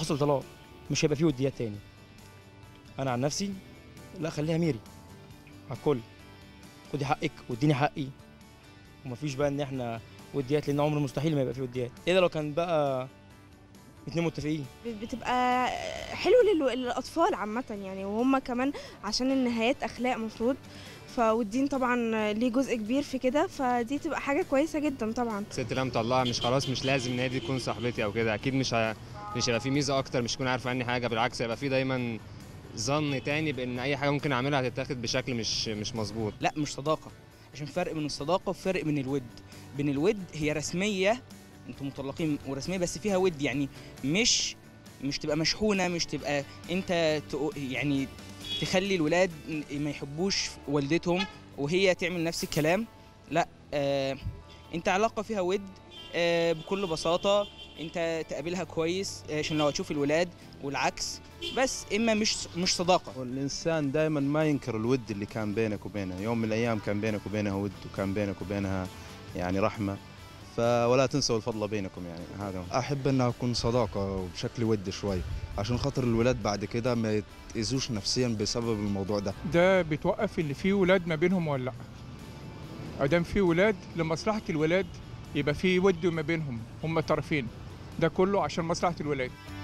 هيوصل طلاق مش هيبقى فيه وديات تاني انا عن نفسي لا خليها ميري على الكل خدي حقك واديني حقي ومفيش بقى ان احنا وديات لان عمر مستحيل ما يبقى فيه وديات ايه ده لو كان بقى اتنين متفقين بتبقى حلو للو- للاطفال عامه يعني وهم كمان عشان النهايات اخلاق مفروض فالدين طبعا ليه جزء كبير في كده فدي تبقى حاجه كويسه جدا طبعا الست اللي انا مطلقها مش خلاص مش لازم ان هي دي تكون صاحبتي او كده اكيد مش ه... مش هيبقى في ميزه اكتر مش تكون عارفه عني حاجه بالعكس هيبقى في دايما ظن تاني بان اي حاجه ممكن اعملها هتتاخد بشكل مش مش مظبوط لا مش صداقه عشان فرق بين الصداقه وفرق بين الود بين الود هي رسميه انتوا مطلقين ورسميه بس فيها ود يعني مش مش تبقى مشحونه مش تبقى انت تق- يعني تخلي الولاد ما يحبوش والدتهم وهي تعمل نفس الكلام لا آه انت علاقه فيها ود آه بكل بساطه انت تقابلها كويس آه، عشان لو هتشوف الولاد والعكس بس اما مش مش صداقه والإنسان دائما ما ينكر الود اللي كان بينك وبينها يوم من الأيام كان بينك وبينها ود وكان بينك وبينها يعني رحمة فولا تنسوا الفضل بينكم يعني هذا هو. احب انها تكون صداقه وبشكل ودي شوي عشان خاطر الولاد بعد كده ما يتاذوش نفسيا بسبب الموضوع ده ده بتوقف اللي فيه ولاد ما بينهم ولا لا ادام في ولاد لمصلحه الولاد يبقى في ود ما بينهم هم طرفين ده كله عشان مصلحه الولاد